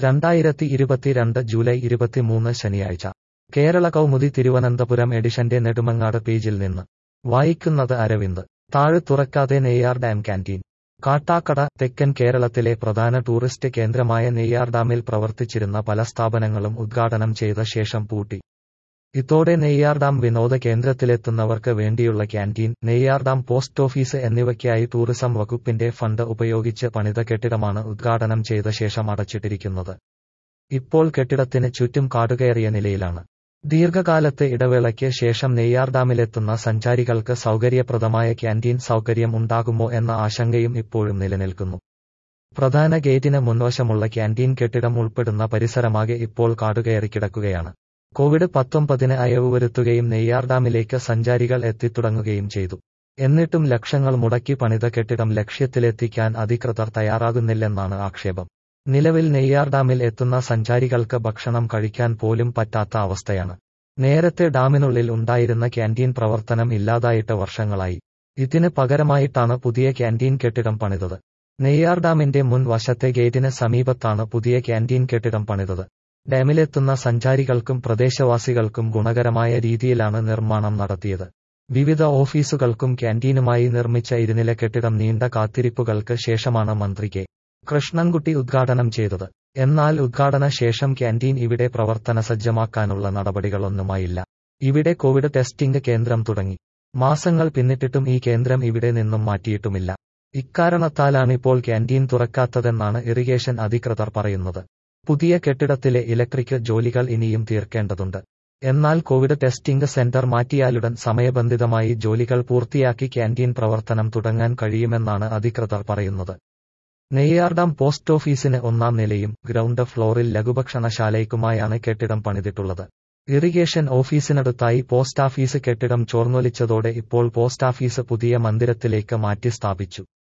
രണ്ടായിരത്തി ഇരുപത്തിരണ്ട് ജൂലൈ ഇരുപത്തിമൂന്ന് ശനിയാഴ്ച കേരള കൗമുദി തിരുവനന്തപുരം എഡിഷന്റെ നെടുമങ്ങാട് പേജിൽ നിന്ന് വായിക്കുന്നത് അരവിന്ദ് താഴ് തുറക്കാതെ നെയ്യാർ ഡാം ക്യാന്റീൻ കാട്ടാക്കട തെക്കൻ കേരളത്തിലെ പ്രധാന ടൂറിസ്റ്റ് കേന്ദ്രമായ നെയ്യാർ ഡാമിൽ പ്രവർത്തിച്ചിരുന്ന പല സ്ഥാപനങ്ങളും ഉദ്ഘാടനം ചെയ്ത ശേഷം പൂട്ടി ഇതോടെ നെയ്യാർ ഡാം വിനോദ കേന്ദ്രത്തിലെത്തുന്നവർക്ക് വേണ്ടിയുള്ള canteen Neyyar dam post office എന്നിവയ്ക്കായി ടൂറിസം വകുപ്പിന്റെ ഫണ്ട് ഉപയോഗിച്ച് പണിത കെട്ടിടമാണ് ഉദ്ഘാടനം ചെയ്ത ശേഷം അടച്ചിട്ടിരിക്കുന്നത് ഇപ്പോൾ കെട്ടിടത്തിന് ചുറ്റും കാടുകയറിയ നിലയിലാണ് ദീർഘകാലത്തെ ഇടവേളയ്ക്ക് ശേഷം നെയ്യാർ ഡാമിലെത്തുന്ന സഞ്ചാരികൾക്ക് സൗകര്യപ്രദമായ ക്യാന്റീൻ സൗകര്യം ഉണ്ടാകുമോ എന്ന ആശങ്കയും ഇപ്പോഴും നിലനിൽക്കുന്നു പ്രധാന ഗേറ്റിന് മുൻവശമുള്ള ക്യാന്റീൻ കെട്ടിടം ഉൾപ്പെടുന്ന പരിസരമാകെ ഇപ്പോൾ കാടുകയറി കിടക്കുകയാണ് കോവിഡ് പത്തൊമ്പതിന് അയവ് വരുത്തുകയും നെയ്യാർ ഡാമിലേക്ക് സഞ്ചാരികൾ എത്തിത്തുടങ്ങുകയും ചെയ്തു എന്നിട്ടും ലക്ഷങ്ങൾ മുടക്കി പണിത കെട്ടിടം ലക്ഷ്യത്തിലെത്തിക്കാൻ അധികൃതർ തയ്യാറാകുന്നില്ലെന്നാണ് ആക്ഷേപം നിലവിൽ നെയ്യാർ ഡാമിൽ എത്തുന്ന സഞ്ചാരികൾക്ക് ഭക്ഷണം കഴിക്കാൻ പോലും പറ്റാത്ത അവസ്ഥയാണ് നേരത്തെ ഡാമിനുള്ളിൽ ഉണ്ടായിരുന്ന ക്യാന്റീൻ പ്രവർത്തനം ഇല്ലാതായിട്ട് വർഷങ്ങളായി ഇതിന് പകരമായിട്ടാണ് പുതിയ ക്യാന്റീൻ കെട്ടിടം പണിതത് നെയ്യാർ ഡാമിന്റെ മുൻ വശത്തെ ഗേറ്റിന് സമീപത്താണ് പുതിയ ക്യാന്റീൻ കെട്ടിടം പണിതത് ഡാമിലെത്തുന്ന സഞ്ചാരികൾക്കും പ്രദേശവാസികൾക്കും ഗുണകരമായ രീതിയിലാണ് നിർമ്മാണം നടത്തിയത് വിവിധ ഓഫീസുകൾക്കും ക്യാന്റീനുമായി നിർമ്മിച്ച ഇരുനില കെട്ടിടം നീണ്ട കാത്തിരിപ്പുകൾക്ക് ശേഷമാണ് മന്ത്രി കെ കൃഷ്ണൻകുട്ടി ഉദ്ഘാടനം ചെയ്തത് എന്നാൽ ഉദ്ഘാടന ശേഷം ക്യാന്റീൻ ഇവിടെ പ്രവർത്തന സജ്ജമാക്കാനുള്ള നടപടികളൊന്നുമായില്ല ഇവിടെ കോവിഡ് ടെസ്റ്റിംഗ് കേന്ദ്രം തുടങ്ങി മാസങ്ങൾ പിന്നിട്ടിട്ടും ഈ കേന്ദ്രം ഇവിടെ നിന്നും മാറ്റിയിട്ടുമില്ല ഇക്കാരണത്താലാണിപ്പോൾ ക്യാന്റീൻ തുറക്കാത്തതെന്നാണ് ഇറിഗേഷൻ അധികൃതർ പറയുന്നത് പുതിയ കെട്ടിടത്തിലെ ഇലക്ട്രിക് ജോലികൾ ഇനിയും തീർക്കേണ്ടതുണ്ട് എന്നാൽ കോവിഡ് ടെസ്റ്റിംഗ് സെന്റർ മാറ്റിയാലുടൻ സമയബന്ധിതമായി ജോലികൾ പൂർത്തിയാക്കി ക്യാന്റീൻ പ്രവർത്തനം തുടങ്ങാൻ കഴിയുമെന്നാണ് അധികൃതർ പറയുന്നത് നെയ്യാർ ഡാം പോസ്റ്റ് ഓഫീസിന് ഒന്നാം നിലയും ഗ്രൗണ്ട് ഫ്ലോറിൽ ലഘുഭക്ഷണശാലയ്ക്കുമായാണ് കെട്ടിടം പണിതിട്ടുള്ളത് ഇറിഗേഷൻ ഓഫീസിനടുത്തായി പോസ്റ്റ് ഓഫീസ് കെട്ടിടം ചോർന്നൊലിച്ചതോടെ ഇപ്പോൾ പോസ്റ്റ് ഓഫീസ് പുതിയ മന്ദിരത്തിലേക്ക് മാറ്റി സ്ഥാപിച്ചു